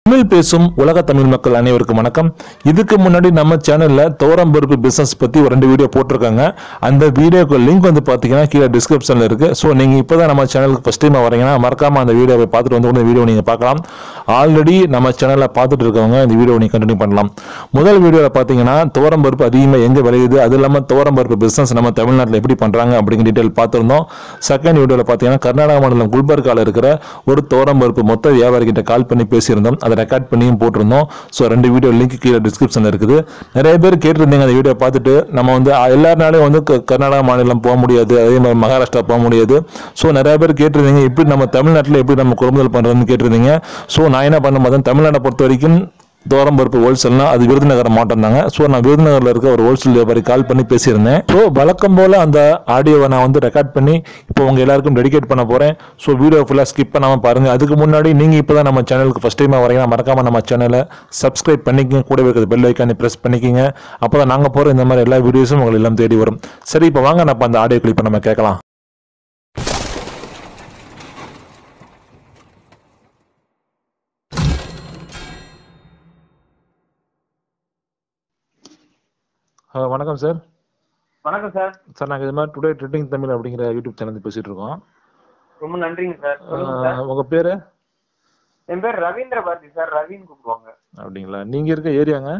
தமிழ் பேசும் உலக தமிழ் மக்கள் அனைவருக்கும் வணக்கம் இதுக்கு முன்னாடி நம்ம சேனல்ல துவரம் பருப்பு பிசினஸ் பத்தி ஒரு ரெண்டு வீடியோ போட்டிருக்காங்க அந்த வீடியோக்கு லிங்க் வந்து பாத்தீங்கன்னா கீழே டிஸ்கிரிப்ஷன்ல இருக்கு ஸோ நீங்க இப்பதான் நம்ம சேனலுக்கு ஃபர்ஸ்ட் டைம் வரீங்கன்னா மறக்காம அந்த வீடியோவை பார்த்துட்டு வந்து கூட வீடியோ நீங்க பார்க்கலாம் ஆல்ரெடி நம்ம சேனல்ல பார்த்துட்டு இருக்கவங்க இந்த வீடியோ நீங்க கண்டினியூ பண்ணலாம் முதல் வீடியோல பாத்தீங்கன்னா துவரம் பருப்பு அதிகமாக எங்க விளையுது அது இல்லாம துவரம் பருப்பு பிசினஸ் நம்ம தமிழ்நாட்டில் எப்படி பண்றாங்க அப்படிங்கிற டீட்டெயில் பார்த்திருந்தோம் செகண்ட் வீடியோல பாத்தீங்கன்னா கர்நாடகா மாநிலம் குல்பர்கால இருக்கிற ஒரு துவரம் பருப்பு மொத்த வியாபாரி கிட்ட கால் பண்ணி பேசியிருந்தோம் அதை ரெக்கார்ட் பண்ணியும் போட்டிருந்தோம் ஸோ ரெண்டு வீடியோ லிங்க் கீழே டிஸ்கிரிப்ஷனில் இருக்குது நிறைய பேர் கேட்டிருந்தீங்க அந்த வீடியோ பார்த்துட்டு நம்ம வந்து அஹ், எல்லாருனாலையும் வந்து க- கர்நாடகா மாநிலம் போக முடியாது அதே மாதிரி மகாராஷ்டிரா போக முடியாது ஸோ நிறைய பேர் கேட்டிருந்தீங்க எப்படி நம்ம தமிழ்நாட்டில் எப்படி நம்ம கொள்முதல் பண்ணுறதுன்னு கேட்டிருந்தீங்க ஸோ நான் என்ன பண்ண பார்த்தேன் தமிழ்நாட்டை பொறுத்த வரைக்கும் தோரம் பருப்பு ஹோல்சேல்னா அது விருதுநகர் மாவட்டம் தாங்க ஸோ நான் விருதுநகரில் இருக்க ஒரு ஹோல்சேல் வியாபாரி கால் பண்ணி பேசியிருந்தேன் ஸோ வழக்கம் போல் அந்த ஆடியோவை நான் வந்து ரெக்கார்ட் பண்ணி இப்போ உங்கள் எல்லாருக்கும் டெடிகேட் பண்ண போகிறேன் ஸோ வீடியோ ஃபுல்லாக ஸ்கிப் பண்ணாமல் பாருங்கள் அதுக்கு முன்னாடி நீங்கள் இப்போ தான் நம்ம சேனலுக்கு ஃபஸ்ட் டைமாக வரீங்கன்னா மறக்காமல் நம்ம சேனலை சப்ஸ்கிரைப் பண்ணிக்கங்க கூட இருக்கிற பெல் ஐக்கானை ப்ரெஸ் பண்ணிக்கங்க அப்போ தான் நாங்கள் போகிற இந்த மாதிரி எல்லா வீடியோஸும் உங்களுக்கு எல்லாம் தேடி வரும் சரி இப்போ வாங்க நம்ம அந்த ஆடியோ கிளிப்பை நம்ம கேட்கலாம் ஹலோ வணக்கம் சார் வணக்கம் சார் சார் நாங்கள் இது மாதிரி டுடே ட்ரெண்டிங் தமிழ் அப்படிங்கிற யூடியூப் சேனல் பேசிட்டு இருக்கோம் ரொம்ப நன்றிங்க சார் சொல்லுங்க சார் ஆஹ் உங்க பேரு என் பேர் ரவீந்திர பாரதி சார் ரவின்னு கூப்பிடுவாங்க அப்படிங்களா நீங்க இருக்க ஏரியாங்க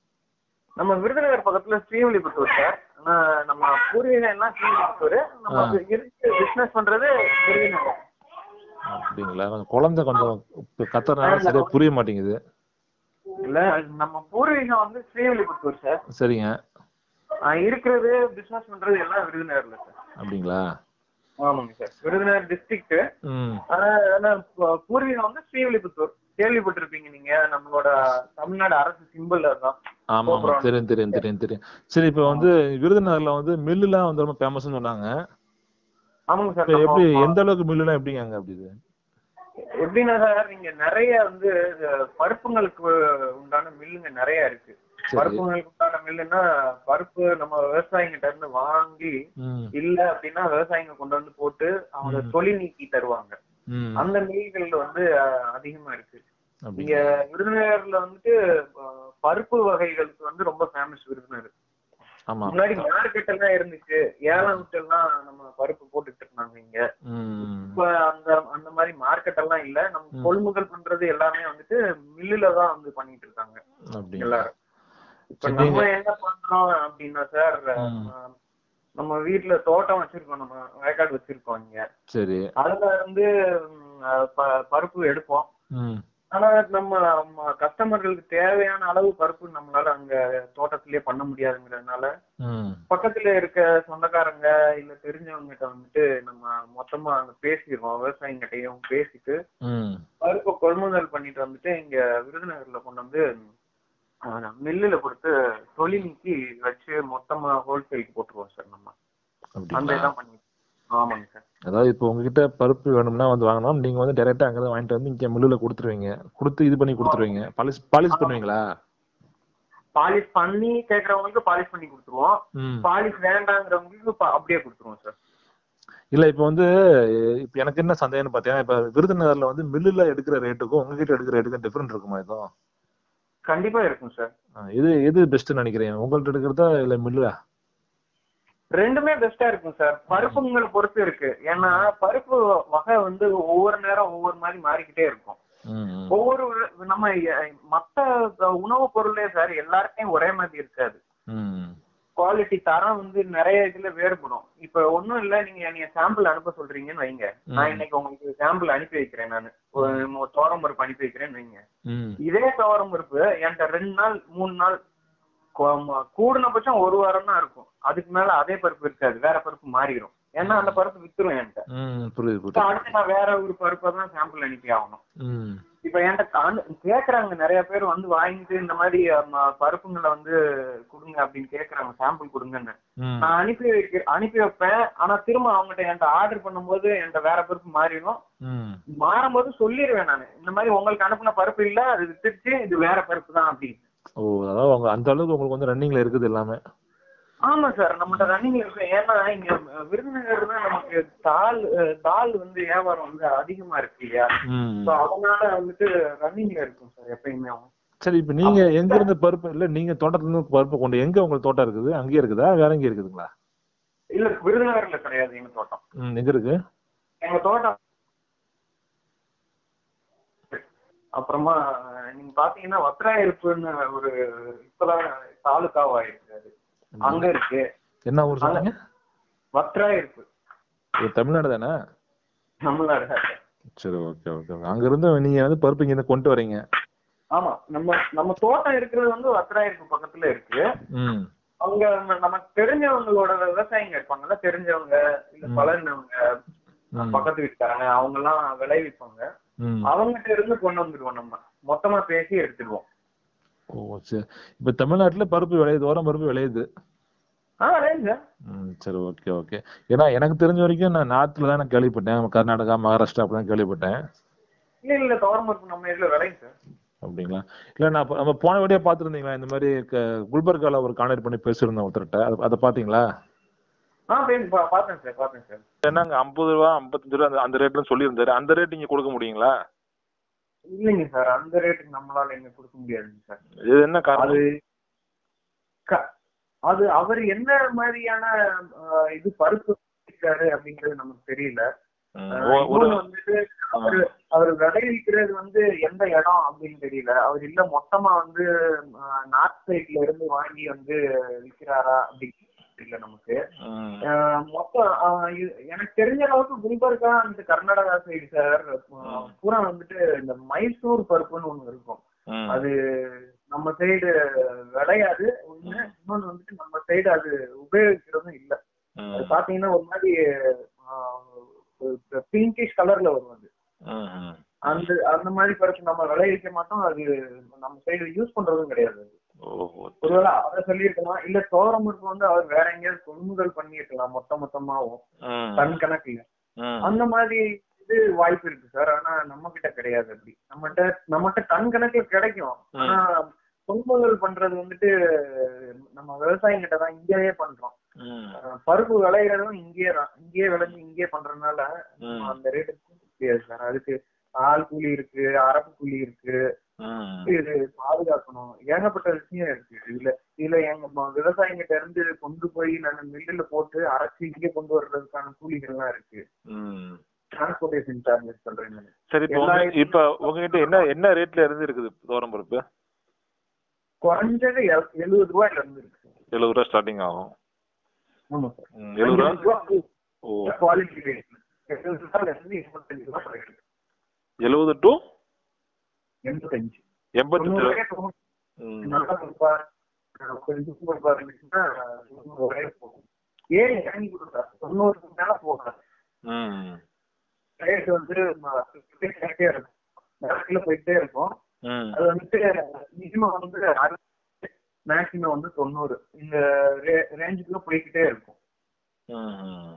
நம்ம விருதுநகர் பக்கத்துல ஸ்ரீவில்லிபுத்தூர் சார் ஆனா நம்ம பூர்வீகம் எல்லாம் ஸ்ரீவில்லிபுத்தூர் நம்ம ஆ. இருக்கு பிசினஸ் பண்றது விருதுநகர் அப்படிங்களா கொஞ்சம் குழந்தை கொஞ்சம் இப்ப கத்துறதுனால சரியா புரிய மாட்டேங்குது இல்ல நம்ம பூர்வீகம் வந்து ஸ்ரீவில்லிபுத்தூர் சார் சரிங்க ஆ, இருக்கிறது பிசினஸ் பண்றது எல்லாம் விருதுநகர்ல சார் அப்படிங்களா ஆமாங்க சார் விருதுநகர் டிஸ்ட்ரிக்ட் ம் ஆனா ஆனா பூ- பூர்வீகம் வந்து ஸ்ரீவில்லிபுத்தூர் கேள்விப்பட்டிருப்பீங்க நீங்க நம்மளோட தமிழ்நாடு அரசு சிம்பிள் அதுதான் ஆமா ஆமா தெரியும் தெரியும் தெரியும் தெரியும் சரி இப்போ வந்து விருதுநகர்ல வந்து மில்லுலாம் வந்து ரொம்ப ஃபேமஸ்னு சொன்னாங்க ஆமாங்க சார் இப்போ எப்படி நம்ம- எந்த அளவுக்கு மில்லுலாம் எப்படிங்க அங்க அப்படி இது எப்படின்னா சார் இங்க நிறைய வந்து அஹ், பருப்புங்களுக்கு உண்டான மில்லுங்க நிறைய இருக்கு சரி பருப்புங்களுக்கு உண்டான மில்லுன்னா பருப்பு நம்ம விவசாயிங்கிட்ட இருந்து வாங்கி ம் இல்ல அப்படின்னா விவசாயிங்க கொண்டு வந்து போட்டு அவங்க ம். தொழில் நீக்கி தருவாங்க ம் அந்த மில்கள் வந்து அஹ், அதிகமா இருக்கு இங்க அப்படிங்களா விருதுநகர்ல வந்துட்டு அஹ், பருப்பு வகைகளுக்கு வந்து ரொம்ப ஃபேமஸ் விருதுநகர் ஆமா முன்னாடி மார்க்கெட் எல்லாம் இருந்துச்சு ஏலம் விட்டு எல்லாம் நம்ம பருப்பு போட்டுட்டு இருந்தாங்க இங்க ம் இப்ப அந்த அந்த மாதிரி மார்க்கெட் எல்லாம் இல்ல நம்ம ம். கொள்முதல் பண்றது எல்லாமே வந்துட்டு மில்லுல தான் வந்து பண்ணிட்டு இருக்காங்க அப்படிங்களா எல்லாரும் இப்ப சரி, நம்ம என்ன பண்றோம் அப்படின்னா சார் ம். நம்ம வீட்ல தோட்டம் வச்சிருக்கோம் நம்ம வயக்காடு வச்சிருக்கோம் இங்க சரி அதுல இருந்து ம், அஹ், ப- பருப்பு எடுப்போம் ம் ஆனா நம்ம கஸ்டமர்களுக்கு தேவையான அளவு பருப்பு நம்மளால அங்க தோட்டத்திலேயே பண்ண முடியாதுங்கிறதுனால ம் பக்கத்துல இருக்க சொந்தக்காரங்க இல்ல தெரிஞ்சவங்க கிட்ட வந்துட்டு நம்ம மொத்தமா அங்க பேசிடுவோம் விவசாயிங்கிட்டையும் பேசிட்டு ம் பருப்பை கொள்முதல் பண்ணிட்டு வந்துட்டு இங்க விருதுநகர்ல கொண்டு வந்து மில்லுல கொடுத்து தொழில் நீக்கி வச்சு மொத்தமா ஹோல்சேலுக்கு போட்டுருவோம் சார் நம்ம அந்த அப்படிங்களா இதான் பண்ணி ஆமாங்க சார் அதாவது இப்போ உங்ககிட்ட பருப்பு வேணும்னா வந்து வாங்கணும் நீங்க வந்து டைரக்டா அங்க வாங்கிட்டு வந்து இங்க மில்லுல கொடுத்துருவீங்க கொடுத்து இது பண்ணி கொடுத்துருவீங்க பாலிஷ் பாலிஷ் பண்ணுவீங்களா பாலிஷ் பண்ணி கேக்குறவங்களுக்கு பாலிஷ் பண்ணி கொடுத்துருவோம் ம் பாலிஷ் வேண்டாங்கிறவங்களுக்கு ப- அப்படியே கொடுத்துருவோம் சார் இல்ல இப்போ வந்து இப்போ எனக்கு என்ன சந்தேகம்னு பார்த்தீங்கன்னா இப்போ விருதுநகர்ல வந்து மில்லுல எடுக்கிற ரேட்டுக்கும் உங்ககிட்ட எடுக்கிற ரேட்டுக்கும் டிஃபரெண்ட் இருக்குமா எதுவும் கண்டிப்பா இருக்கும் சார் ஆ, எது எது பெஸ்ட் நினைக்கிறீங்க உங்கள்ட்ட எடுக்கிறதா இல்ல மில்லுல ரெண்டுமே பெஸ்டா இருக்கும் சார் பருப்புங்களை பொறுத்து இருக்கு ஏன்னா பருப்பு வகை வந்து ஒவ்வொரு நேரம் ஒவ்வொரு மாதிரி மாறிக்கிட்டே இருக்கும் ம் ம். ஒவ்வொரு நம்ம அஹ், மத்த உணவுப் பொருளே சார் எல்லாருக்கும் ஒரே மாதிரி இருக்காது ம் குவாலிட்டி தரம் வந்து நிறைய இதுல வேறுபடும் இப்ப ஒண்ணும் இல்ல நீங்க நீங்க சாம்பிள் அனுப்ப சொல்றீங்கன்னு வைங்க நான் ம். இன்னைக்கு உங்களுக்கு சாம்பிள் அனுப்பி வைக்கிறேன் நான் ஒரு தோரம் பருப்பு அனுப்பி வைக்கிறேன்னு வைங்க ம் இதே துவரம் பருப்பு என்கிட்ட ரெண்டு நாள் மூணு நாள் கொ- ம- கூடுனபட்சம் ஒரு வாரம் தான் இருக்கும் அதுக்கு மேல அதே பருப்பு இருக்காது வேற பருப்பு மாறிடும் ஏன்னா அந்த பருப்பு வித்துரும் என்கிட்ட ம் புரியுது இப்ப புரியுது அடுத்து நான் வேற ஒரு பருப்பை தான் சாம்பிள் அனுப்பி ஆகணும் ம் இப்ப என்கிட்ட காண- கேக்குறாங்க நிறைய பேர் வந்து வாங்கிட்டு இந்த மாதிரி ம, பருப்புங்களை வந்து கொடுங்க அப்படின்னு கேக்குறாங்க சாம்பிள் கொடுங்கன்னு ம் நான் அனுப்பி வைக்க அனுப்பி வைப்பேன் ஆனா திரும்ப அவங்ககிட்ட என்கிட்ட ஆர்டர் பண்ணும்போது என்கிட்ட வேற பருப்பு மாறிடும் ம் மாறும்போது சொல்லிடுவேன் நான் இந்த மாதிரி உங்களுக்கு அனுப்புன பருப்பு இல்ல அது வித்துருச்சு இது வேற பருப்பு தான் அப்படின்னு ஓ அதாவது உங்க அந்த அளவுக்கு உங்களுக்கு வந்து ரன்னிங்ல இருக்குது எல்லாமே ஆமா சார் நம்மகிட்ட ரன்னிங்ல இருக்கு ஏன்னா இங்க விருதுநகர் தான் நமக்கு தால் அஹ், தால் வந்து வியாபாரம் வந்து அதிகமா இருக்கு இல்லையா ம் ஸோ அதனால வந்துட்டு ரன்னிங்ல இருக்கும் சார் எப்பயுமே சரி இப்போ நீங்க எங்க இருந்து பருப்பு இல்ல நீங்க தோட்டத்துல இருந்து பருப்பு கொண்டு எங்க உங்களுக்கு தோட்டம் இருக்குது அங்கேயே இருக்குதா வேற எங்க இருக்குதுங்களா இல்ல விருதுநகர்ல கிடையாது எங்க தோட்டம் ம் எங்க இருக்கு எங்க தோட்டம் அப்புறமா நீங்க பாத்தீங்கன்னா வத்ராயிருப்புன்னு ஒரு இப்பதான் தாலுக்காவா இருக்காரு அங்க இருக்கு என்ன ஊர் சொன்னீங்க வத்ராயிருப்பு இது தமிழ்நாடு தானே தமிழ்நாடு சரி ஓகே ஓகே அங்க இருந்து நீங்க வந்து பருப்பு இங்க இருந்து கொண்டு வரீங்க ஆமா நம்ம நம்ம தோட்டம் இருக்கிறது வந்து வத்ராயிருப்பு பக்கத்துல இருக்கு ம் அவங்க நம்ம- நமக்கு தெரிஞ்சவங்களோட விவசாயிங்க இருப்பாங்கல்ல தெரிஞ்சவங்க இல்ல ம். பழகினவங்க ம். பக்கத்து வீட்டுக்காரங்க அவங்க எல்லாம் விளைவிப்பாங்க ம் அவங்ககிட்ட இருந்து கொண்டு வந்துருவோம் நம்ம மொத்தமா பேசி எடுத்துருவோம் ஓ சரி இப்போ தமிழ்நாட்டுல பருப்பு விளையுது ஓரம் பருப்பு விளையுது ஆ ரைட் சார் ம் சரி ஓகே ஓகே ஏன்னா எனக்கு தெரிஞ்ச வரைக்கும் நான் நார்த்தில் தான் நான் கேள்விப்பட்டேன் கர்நாடகா மகாராஷ்டிரா அப்படி தான் கேள்விப்பட்டேன் இல்ல இல்ல துவரம்பருப்பு நம்ம இதுல விளையும் சார் அப்படிங்களா இல்லை நான் அப்ப- நம்ம போன வீடியோ பார்த்துருந்தீங்களா இந்த மாதிரி க குல்பர்கால ஒரு கான்டாக்ட் பண்ணி பேசியிருந்தேன் ஒருத்தர்கிட்ட அதை அதை பார்த்தீங்களா ஆ பேசி பா- பார்த்தேன் சார் பார்த்தேன் சார் என்னங்க ஐம்பது ரூபா ஐம்பத்தஞ்சு ரூபா அந்த அந்த ரேட்ல சொல்லியிருந்தாரு அந்த ரேட் நீங்க கொடுக்க முடியுங்களா இல்லைங்க சார் அந்த ரேட்டுக்கு நம்மளால எங்க கொடுக்க முடியாதுங்க சார் இது என்ன அது காரணம் க- அது அவர் என்ன மாதிரியான ஆ, இது பருப்பு இருக்காரு அப்படிங்கிறது நமக்கு தெரியல ம், ஆ, ஒ- ஒரு இன்னொன்னு வந்துட்டு அவரு அவர் விளைவிக்கிறது வந்து எந்த இடம் அப்படின்னு தெரியல அவர் இல்ல மொத்தமா வந்து நார்த் சைட்ல இருந்து வாங்கி வந்து விக்கிறாரா அப்படின்னு தெரியல நமக்கு ம், ஆஹ் மொத்தம் ஆஹ் இது- எனக்கு தெரிஞ்ச அளவுக்கு குல்பர்கா அந்த கர்நாடகா சைடு சார் பூரா வந்துட்டு இந்த மைசூர் பருப்புன்னு ஒண்ணு இருக்கும் ம், அது நம்ம சைடு விளையாது ஒண்ணு இன்னொன்னு வந்துட்டு நம்ம சைடு அது உபயோகிக்கிறதும் இல்ல அது ம், பாத்தீங்கன்னா ஒரு மாதிரி பிங்கிஷ் கலர்ல வரும் அது ம், ம். அந்த அந்த மாதிரி பருப்பு நம்ம விளைவிக்க மாட்டோம் அது நம்ம சைடு யூஸ் பண்றதும் கிடையாது அது. ஓஹோ ஒருவேளை அதை சொல்லியிருக்கலாம் இல்ல தோரம் பருப்பு வந்து அவர் வேற எங்கேயாவது கொள்முதல் பண்ணியிருக்கலாம் மொத்த மொத்தமாவும் ம், டன் கணக்குல ம், அந்த மாதிரி இது வாய்ப்பு இருக்கு சார் ஆனா நம்ம கிட்ட கிடையாது அப்படி நம்மகிட்ட நம்மகிட்ட டன் கணக்குல கிடைக்கும் ஆனா கொள்முதல் பண்றது வந்துட்டு நம்ம விவசாயிகிட்ட தான் இங்கேயே பண்றோம் ம், அஹ் பருப்பு விளையிறதும் இங்கேயே தான் இங்கேயே விளைஞ்சு இங்கேயே பண்றதுனால ம். அந்த ரேட்டு முடியாது சார் அதுக்கு ஆள் கூலி இருக்கு அரப்பு கூலி இருக்கு ம். இது பாதுகாக்கணும் ஏகப்பட்ட விஷயம் இருக்கு இதுல இதுல எங்க ம- விவசாயிகிட்ட இருந்து கொண்டு போய் நாங்க மில்லுல போட்டு அரைச்சு இங்கே கொண்டு வர்றதுக்கான கூலிகள்லாம் இருக்கு ம். டிரான்ஸ்போர்டேஷன் சார்ஜஸ் சொல்றேன் நானு. சரி இப்போ எல்லா உங்க- இப்ப உங்ககிட்ட என்ன என்ன ரேட்ல இருந்து இருக்குது தோரம் பருப்பு குறைஞ்சது எ- எழுபது ரூபாயில இருந்து இருக்கு சார். எழுபது ரூபா ஸ்டார்டிங் ஆகும் ஆமா சார் ம், எழுபது ரூபா ஓ குவாலிட்டி ரேட் எழுபது ரூபாயில இருந்து எண்பத்தஞ்சு ரூபாய் வரைக்கும். எழுபது டு எண்பத்தஞ்சு எண்பத்தஞ்சு தொண்ணூறு ரூபா வரைக்கும் போகும். ம். நல்லா இருப்பா. கொஞ்சம் சூப்பர் பார் இருந்துச்சுன்னா தொண்ணூறு வரைக்கும் போகும் ஏறி இறங்கி கொடுத்தா தொண்ணூறுக்கு மேல போகாது ம். ரேட் வந்து போயிட்டே இருக்கும் நேரத்துல போயிட்டே இருக்கும் ம். அது வந்துட்டு மினிமம் வந்து மேக்சிமம் வந்து தொண்ணூறு இந்த ரேஞ்சுக்குள்ள போய்கிட்டே இருக்கும் ம்.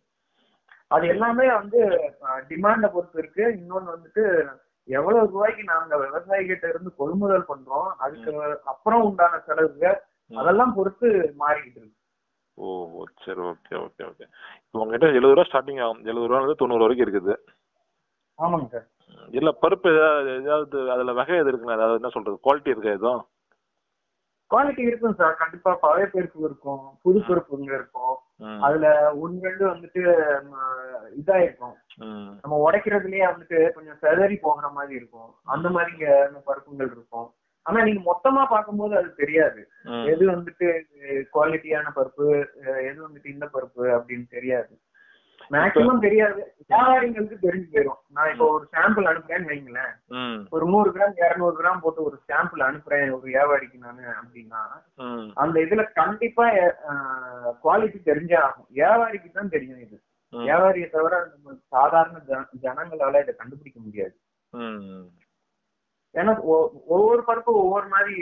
அது எல்லாமே வந்து டிமாண்ட பொறுத்து இருக்கு இன்னொன்னு வந்துட்டு எவ்வளவு ரூபாய்க்கு நாங்க விவசாயிகிட்ட இருந்து கொள்முதல் பண்றோம் அதுக்கு அப்புறம் உண்டான செலவுகள் அதெல்லாம் பொறுத்து மாறிக்கிட்டு இருக்கு ஓ ஓ, சரி ஓகே ஓகே ஓகே இப்போ உங்ககிட்ட எழுபது ரூபா ஸ்டார்டிங் ஆகும் எழுபது ரூபாலேருந்து தொண்ணூறு வரைக்கும் இருக்குது ஆமாங்க சார் ம். இல்ல பருப்பு ஏதாவது ஏதாவது அதுல வகை எது இருக்குண்ணா அதாவது என்ன சொல்றது குவாலிட்டி இருக்கா எதுவும் குவாலிட்டி இருக்கும் சார் கண்டிப்பா பழைய பருப்பு இருக்கும் புது பருப்புங்க இருக்கும் ம். அதுல ஒன்று ரெண்டு வந்துட்டு ம, இதா இருக்கும் ம். நம்ம உடைக்கிறதுலயே வந்துட்டு கொஞ்சம் செதறி போகிற மாதிரி இருக்கும் அந்த மாதிரிங்க பருப்புகள் இருக்கும் ஆனா நீங்க மொத்தமா பார்க்கும்போது அது தெரியாது ம். எது வந்துட்டு குவாலிட்டியான பருப்பு அஹ் எது வந்துட்டு இந்த பருப்பு அப்படின்னு தெரியாது மேக்சிமம் தெரியாது வியாபாரிங்களுக்கு தெரிஞ்சு போயிடும் நான் இப்போ ஒரு சாம்பிள் அனுப்புறேன்னு வைங்களேன் ம். ஒரு நூறு கிராம் இருநூறு கிராம் போட்டு ஒரு சாம்பிள் அனுப்புறேன் ஒரு வியாபாரிக்கு நானு அப்படின்னா ம். அந்த இதுல கண்டிப்பா குவாலிட்டி தெரிஞ்சே ஆகும் வியாபாரிக்கு தான் தெரியும் இது ம். வியாபாரியை தவிர நம்ம சாதாரண ஜன- ஜனங்களால இதை கண்டுபிடிக்க முடியாது ம். ஏன்னா ஒ- ஒவ்வொரு பருப்பும் ஒவ்வொரு மாதிரி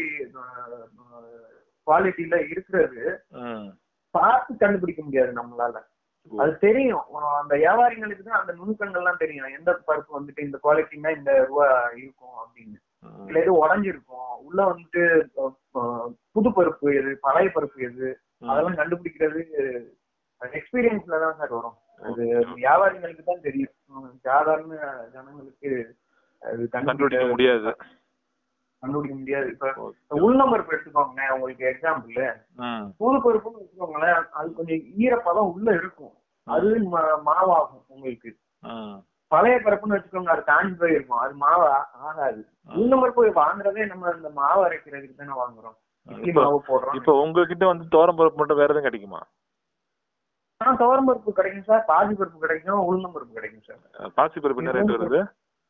குவாலிட்டியில இருக்கிறது ம். பார்த்து கண்டுபிடிக்க முடியாது நம்மளால அது தெரியும் அஹ் அந்த வியாபாரிங்களுக்கு தான் அந்த நுணுக்கங்கள்லாம் தெரியும் எந்த பருப்பு வந்துட்டு இந்த குவாலிட்டினா இந்த ரூபா இருக்கும் அப்படின்னு ம். இல்ல எது உடஞ்சிருக்கும் உள்ள வந்துட்டு அஹ், அஹ், புது பருப்பு எது பழைய பருப்பு எது அதெல்லாம் கண்டுபிடிக்கிறது எக்ஸ்பீரியன்ஸ்ல தான் சார் வரும் அது வியாபாரிகளுக்கு தான் தெரியும் உம், சாதாரண ஜனங்களுக்கு அது கண்டுபிடிக்க முடியாது கண்டுபிடிக்க முடியாது இப்ப உளுந்தம் பருப்பு எடுத்துக்கோங்களேன் உங்களுக்கு எக்ஸாம்பிள் ம் புது பருப்புன்னு வச்சுக்கோங்களேன் அது கொஞ்சம் ஈரப்பதம் உள்ள இருக்கும் அது ம- மாவாகும் உங்களுக்கு ம் பழைய பருப்புன்னு வச்சுக்கோங்க அது காஞ்சி போய் இருக்கும் அது மாவு ஆ- ஆகாது உளுந்தம் பருப்பு வாங்குறதே நம்ம இந்த மாவு அரைக்கிறதுக்கு தானே வாங்குறோம் இட்லி இப்போ மாவு போடுறோம் இப்போ உங்ககிட்ட வந்து தோரம் பருப்பு மட்டும் வேற எதுவும் கிடைக்குமா ஆ துவரம் பருப்பு கிடைக்கும் சார் பாசி பருப்பு கிடைக்கும் உளுந்தம் பருப்பு கிடைக்கும் சார் பாசி பருப்பு என்ன ரேட் வருது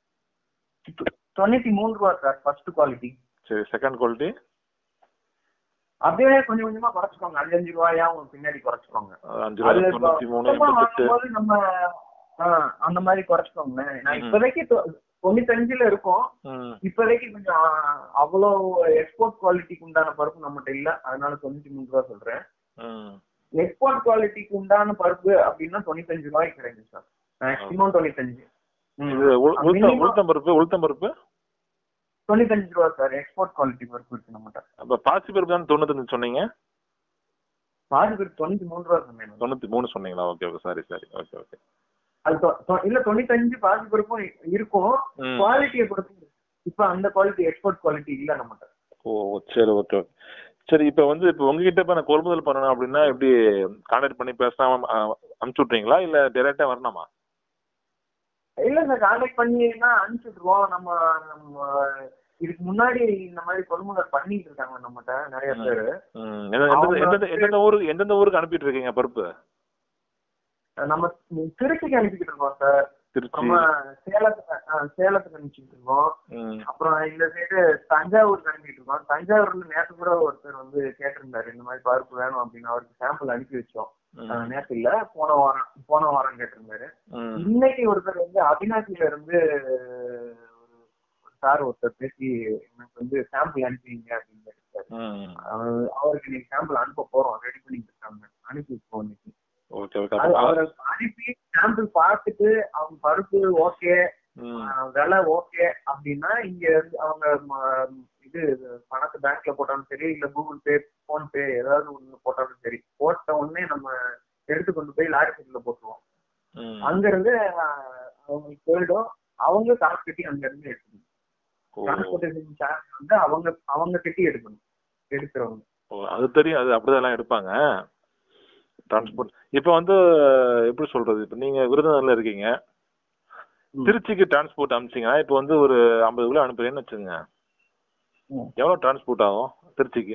தொண்ணூத்தி மூணு ரூபா சார் ஃபர்ஸ்ட் குவாலிட்டி சரி செகண்ட் குவாலிட்டி அப்படியே கொஞ்சம் கொஞ்சமா குறைச்சிக்கோங்க அஞ்சு அஞ்சு ரூபாயா உங்களுக்கு பின்னாடி குறைச்சிக்கோங்க அஞ்சு அது ரூபாய் இப்ப தொண்ணூத்தி மூணு மொத்தமா எண்பத்தெட்டு வாங்கும்போது நம்ம ஆ, அந்த மாதிரி குறைச்சிக்கோங்களேன் நான் ம். இப்போதைக்கு தொ- தொண்ணூத்தஞ்சுல இருக்கும் ம் இப்போதைக்கு கொஞ்சம் அவ்வளோ எக்ஸ்போர்ட் குவாலிட்டிக்கு உண்டான பருப்பு நம்மகிட்ட இல்ல அதனால தொண்ணூத்தி மூணு ரூபா சொல்றேன் ம் எக்ஸ்போர்ட் குவாலிட்டிக்கு உண்டான பருப்பு அப்படின்னா தொண்ணூத்தஞ்சு ரூபாய்க்கு கிடைக்கும் சார் மேக்ஸிமம் தொண்ணூத்தஞ்சு ம். இது உள்- உளுத்தம் Minimum உளுத்தம் பருப்பு உளுத்தம் பருப்பு தொண்ணூத்தஞ்சு ரூபா சார் எக்ஸ்போர்ட் குவாலிட்டி பருப்பு இருக்கு நம்மகிட்ட அப்ப பாசி பருப்பு தான் தொண்ணூத்தஞ்சு சொன்னீங்க பாதி பேர் தொண்ணூத்தி மூணு ரூபா சொன்னேன் நான். தொண்ணூத்தி மூணு சொன்னீங்களா okay okay sorry sorry okay okay அது தொ- தொ- இல்ல தொண்ணூத்தஞ்சு பாதி பருப்பும் இருக்கும் ம் குவாலிட்டியை பொறுத்து இப்ப அந்த குவாலிட்டி எக்ஸ்போர்ட் குவாலிட்டி இல்ல நம்மகிட்ட ஓ சரி ஓகே ஓகே சரி இப்போ வந்து இப்போ உங்ககிட்ட இப்போ நான் கொள்முதல் பண்ணணும் அப்படின்னா எப்படி கான்டாக்ட் பண்ணி பேசாம அனுப்பிச்சு விட்றீங்களா இல்ல டைரக்டா வரணுமா இல்ல சார் கான்டாக்ட் பண்ணினா அனுப்பிச்சுட்டுருவோம் நம்ம நம்ம இதுக்கு முன்னாடி இந்த மாதிரி கொள்முதல் பண்ணிட்டு இருக்காங்க நம்மகிட்ட நிறைய ம். பேரு ம் எந்த- எந்தெந்த எந்தெந்த எந்தெந்த ஊருக்கு எந்தெந்த ஊருக்கு அனுப்பிட்டு இருக்கீங்க பருப்பு நம்ம திருச்சிக்கு அனுப்பிக்கிட்டு இருக்கோம் சார் திருச்சி நம்ம சேலத்துக்கு ஆ, சேலத்துக்கு அனுப்பிச்சிட்டு இருக்கோம் ம் அப்புறம் இந்த சைடு தஞ்சாவூருக்கு அனுப்பிட்டு இருக்கோம் தஞ்சாவூர்ல நேற்று கூட ஒருத்தர் வந்து கேட்டிருந்தாரு இந்த மாதிரி பருப்பு வேணும் அப்படின்னு அவருக்கு சாம்பிள் அனுப்பி வச்சோம் ம், ஆ, நேத்து இல்ல போன வாரம் போன வாரம் கேட்டிருந்தாரு ம் இன்னைக்கு ஒருத்தர் வந்து அவினாசில இருந்து ஒரு சார் ஒருத்தர் பேசி எனக்கு வந்து சாம்பிள் அனுப்பிங்க அப்படின்னு கேட்டிருக்காரு ம் அவரு- அவருக்கு நீங்க சாம்பிள் அனுப்ப போறோம் ரெடி பண்ணிட்டு இருக்காங்க அனுப்பி வைப்போம் இன்னைக்கு ஓகே ஓகே அது அப்ப- அவரை அனுப்பி சாம்பிள் பார்த்துட்டு அவங்க பருப்பு ஓகே ம் விலை ஓகே அப்படின்னா இங்க இருந்து அவங்க ம- இது பணத்தை பேங்க்ல போட்டாலும் சரி இல்ல கூகுள் பே போன் பே ஏதாவது ஒண்ணு போட்டாலும் சரி போட்ட உடனே நம்ம எடுத்து கொண்டு போய் லாரி சீட்ல போட்டுருவோம் ம் அங்க இருந்து அஹ், அவங்களுக்கு போயிடும் அவங்க காசு கட்டி அங்க இருந்து எடுக்கணும் ஓ டிரான்ஸ்போர்டேஷன் சார்ஜ் வந்து அவங்க அவங்க கட்டி எடுக்கணும் எடுக்கிறவங்க ஓ, அது தெரியும் அது அப்படிதான் எல்லாம் எடுப்பாங்க டிரான்ஸ்போர்ட் இப்போ வந்து எப்படி சொல்றது இப்போ நீங்க விருதுநகர்ல இருக்கீங்க ம். திருச்சிக்கு டிரான்ஸ்போர்ட் அனுப்பிச்சிங்கன்னா இப்போ வந்து ஒரு ஐம்பது கிலோ அனுப்புறேன்னு வச்சுங்க ம். எவ்வளவு டிரான்ஸ்போர்ட் ஆகும் திருச்சிக்கு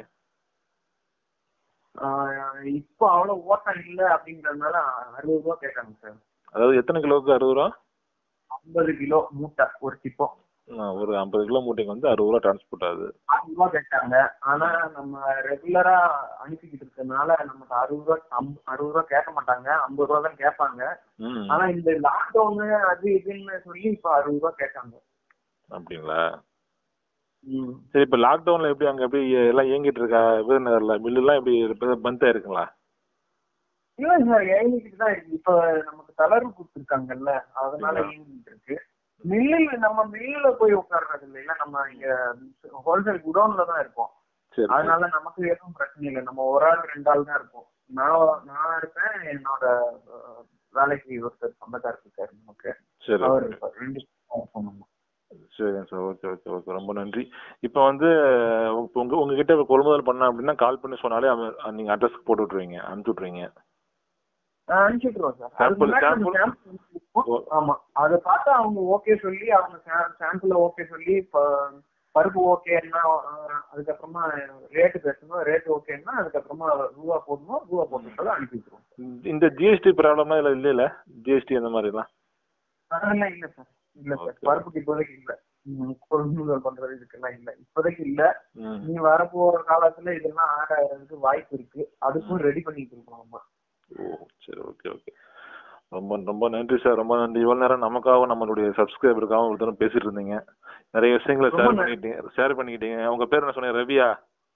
ஆஹ், இப்போ அவ்வளவு ஓட்டம் இல்ல அப்படிங்கறதுனால அறுபது ரூபா கேட்டாங்க சார் அதாவது எத்தனை கிலோவுக்கு அறுபது ரூபா ஐம்பது கிலோ மூட்டை ஒரு டிப்போ ஆ, ஒரு ஐம்பது கிலோ மூட்டைக்கு வந்து அறுபது ரூபா டிரான்ஸ்போர்ட் ஆகுது அறுபது ரூபா கேட்டாங்க ஆனா நம்ம ரெகுலரா அனுப்பிக்கிட்டு இருக்கறதுனால நமக்கு அறுபது ரூபா அம்- அறுபது ரூபா கேட்க மாட்டாங்க ஐம்பது ரூபா தான் கேட்பாங்க ம் ஆனா இந்த லாக்டவுன் அது இதுன்னு சொல்லி இப்ப அறுபது ரூபா கேட்டாங்க அப்படிங்களா ம். சரி இப்போ லாக்டவுன்ல எப்படி அங்க எப்படி எல்லாம் இயங்கிட்டு இருக்கா விருதுநகர்ல மில்லு எல்லாம் எப்படி பந்த் ஆயிருக்குங்களா இல்ல சார் இயங்கிட்டு தான் இருக்கு இப்ப நமக்கு தளர்வு கொடுத்துருக்காங்கல்ல அதனால இயங்கிட்டு இருக்கு மில்லில் நம்ம மில்லுல போய் உட்கார்றது இல்லைல்ல நம்ம இங்க ஹோல்சேல் குடோன்ல தான் இருக்கோம் சரி அதனால நமக்கு எதுவும் பிரச்சனை இல்லை நம்ம ஒரு ஆள் ரெண்டு ஆள் தான் இருப்போம் நான் நான் இருப்பேன் என்னோட அஹ், வேலைக்கு ஒருத்தர் சொந்தக்காரர் இருக்காரு நமக்கு சரி அவர் இருப்பார் ரெண்டு பேரும் இருப்போம் நம்ம. சரிங்க சார் ஓகே ஓகே ஓகே ரொம்ப நன்றி இப்போ வந்து இப்போ உங்க உங்ககிட்ட இப்போ கொள்முதல் பண்ண அப்படின்னா கால் பண்ணி சொன்னாலே அவன் நீங்க அட்ரஸ்க்கு போட்டு விட்ருவீங்க அனுப்பிச்சு விட்ருவீங்க ஆஹ் அனுப்பிச்சுட்டுருவோம் சார் Sample- அதுக்கு முன்னாடி நம்ம sample- sample அனுப்பிச்சுப்போம். ஓ. ஆமா அதை பார்த்தா அவங்க ஓகே சொல்லி அவங்க சாம்பிள் ஓகே சொல்லி ப- பருப்பு ஓகேன்னா அதுக்கப்புறமா ரேட்டு பேசணும் ரேட் ஓகேன்னா அதுக்கப்புறமா ரூபா போடணும் ரூபா போட்டு அனுப்பி விட்டுருவோம் இந்த ஜிஎஸ்டி ப்ராப்ளம்லாம் இல்லை இல்லைல்ல ஜிஎஸ்டி அந்த மாதிரிலாம் அதெல்லாம் இல்ல சார் இல்ல சார் Okay. பருப்புக்கு இப்போதைக்கு இல்ல ம், கொள்முதல் பண்றது இதுக்கெல்லாம் இல்ல இப்போதைக்கு இல்ல ம் நீ வரப்போற காலத்துல இதெல்லாம் ஆட் ஆகிறதுக்கு வாய்ப்பு இருக்கு அதுக்கும் ரெடி பண்ணிட்டு இருக்கோம் நம்ம ஓ சரி ஓகே ஓகே ரொம்ப ரொம்ப நன்றி சார் ரொம்ப நன்றி இவ்வளவு நேரம் நமக்காகவும் நம்மளுடைய சப்ஸ்கிரைபருக்காகவும் ஒரு தரம் பேசிட்டு இருந்தீங்க நிறைய விஷயங்களை ரொம்ப ஷேர் நன்றி. பண்ணிட்டீங்க ஷேர் பண்ணிக்கிட்டீங்க உங்க பேர் என்ன சொன்னீங்க ரவியா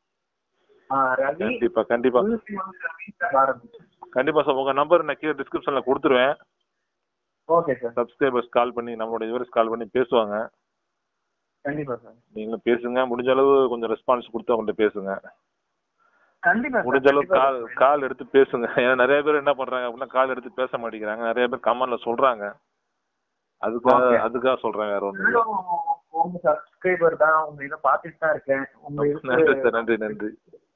ஆஹ் ரவி கண்டிப்பா கண்டிப்பா புதுசி வந்து ரவி சார் ஆரம்பிச்சு கண்டிப்பா சார் உங்க நம்பர் நான் கீழே டிஸ்கிரிப்ஷன்ல கொடுத்துருவேன் ஓகே சார் சப்ஸ்கிரைபர்ஸ் கால் பண்ணி நம்மளுடைய வியூவர்ஸ் கால் பண்ணி பேசுவாங்க கண்டிப்பா சார் நீங்களும் பேசுங்க முடிஞ்ச அளவு கொஞ்சம் ரெஸ்பான்ஸ் கொடுத்து அவங்கள்ட்ட பேசுங்க கண்டிப்பா சார், முடிஞ்ச அளவுக்கு கண்டிப்பா கால் சார். கால் எடுத்து பேசுங்க ஏன்னா நிறைய பேர் என்ன பண்றாங்க அப்படின்னா கால் எடுத்து பேச மாட்டேங்கிறாங்க நிறைய பேர் கமெண்ட்ல சொல்றாங்க அதுக்காக Okay. அதுக்காக சொல்றேன் வேற ஒண்ணு இல்ல. நானும் உங்க சப்ஸ்கிரைபர் தான் உங்க இதை பார்த்துட்டு தான் இருக்கேன் உங்க நன்றி இதுக்கு சார் நன்றி நன்றி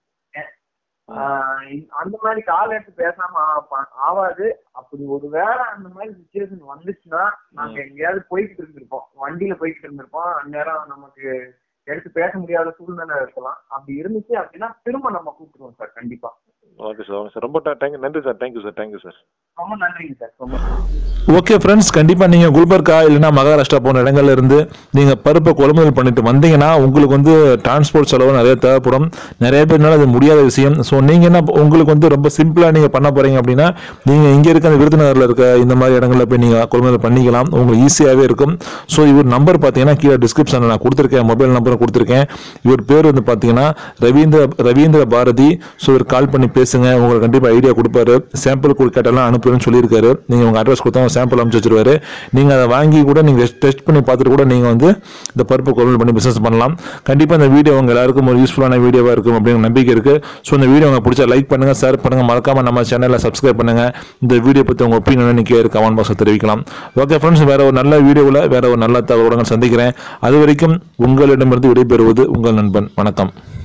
ஆஹ் இந்த- அந்த மாதிரி கால் எடுத்து பேசாம ஆ- ஆவாது அப்படி ஒரு வேளை அந்த மாதிரி சுச்சுவேஷன் வந்துச்சுன்னா நாங்க எங்கேயாவது போய்கிட்டு இருந்திருப்போம் வண்டியில போய்கிட்டு இருந்திருப்போம் அந்நேரம் நமக்கு எடுத்து பேச முடியாத சூழ்நிலை இருக்கலாம் அப்படி இருந்துச்சு அப்படின்னா திரும்ப நம்ம கூப்பிடுவோம் சார் கண்டிப்பா ஓகே சார் ஓகே சார் ரொம்ப தேங்க்யூ நன்றி sir thank you sir thank you sir ரொம்ப நன்றிங்க சார் ரொம்ப ஓகே ஃப்ரெண்ட்ஸ் கண்டிப்பாக நீங்கள் குல்பர்கா இல்லைன்னா மகாராஷ்டிரா போன்ற இடங்கள்ல இருந்து நீங்கள் பருப்பை கொள்முதல் பண்ணிட்டு வந்தீங்கன்னா உங்களுக்கு வந்து டிரான்ஸ்போர்ட் செலவு நிறைய தேவைப்படும் நிறைய பேர்னால அது முடியாத விஷயம் ஸோ நீங்கள் என்ன உங்களுக்கு வந்து ரொம்ப சிம்பிளாக நீங்கள் பண்ண போகிறீங்க அப்படின்னா நீங்கள் இங்கே இருக்க அந்த விருதுநகரில் இருக்க இந்த மாதிரி இடங்களில் போய் நீங்கள் கொள்முதல் பண்ணிக்கலாம் உங்களுக்கு ஈஸியாகவே இருக்கும் ஸோ இவர் நம்பர் பார்த்தீங்கன்னா கீழே டிஸ்கிரிப்ஷனில் நான் கொடுத்துருக்கேன் மொபைல் நம்பரும் கொடுத்துருக்கேன் இவர் பேர் வந்து பார்த்தீங்கன்னா ரவீந்திர ரவீந்திர பாரதி ஸோ இவர் கால் பண்ணி பேசுங்க உங்களுக்கு கண்டிப்பாக ஐடியா கொடுப்பாரு சாம்பிள் கேட்டாலும் அனுப்புறேன்னு சொல்லியிருக்காரு நீங்கள் உங்கள் அட்ரஸ் கொடுத்தா சாம்பிள் அனுப்பிச்சு வச்சிருவாரு நீங்கள் அதை வாங்கி கூட நீங்கள் டெஸ்ட் பண்ணி பார்த்துட்டு கூட நீங்கள் வந்து இந்த பருப்பு கொள்முதல் பண்ணி பிஸ்னஸ் பண்ணலாம் கண்டிப்பாக இந்த வீடியோ உங்க எல்லாருக்கும் ஒரு யூஸ்ஃபுல்லான வீடியோவாக இருக்கும் அப்படிங்கிற நம்பிக்கை இருக்குது ஸோ இந்த வீடியோ உங்களுக்கு பிடிச்சா லைக் பண்ணுங்கள் ஷேர் பண்ணுங்கள் மறக்காமல் நம்ம சேனலில் சப்ஸ்கிரைப் பண்ணுங்கள் இந்த வீடியோ பற்றி உங்கள் ஒப்பீனியன் நீங்கள் கமெண்ட் பாக்ஸில் தெரிவிக்கலாம் ஓகே ஃப்ரெண்ட்ஸ் வேற ஒரு நல்ல வீடியோவில் வேற ஒரு நல்ல தகவலுடன் சந்திக்கிறேன் அது வரைக்கும் உங்களிடமிருந்து விடைபெறுவது உங்கள் நண்பன் வணக்கம்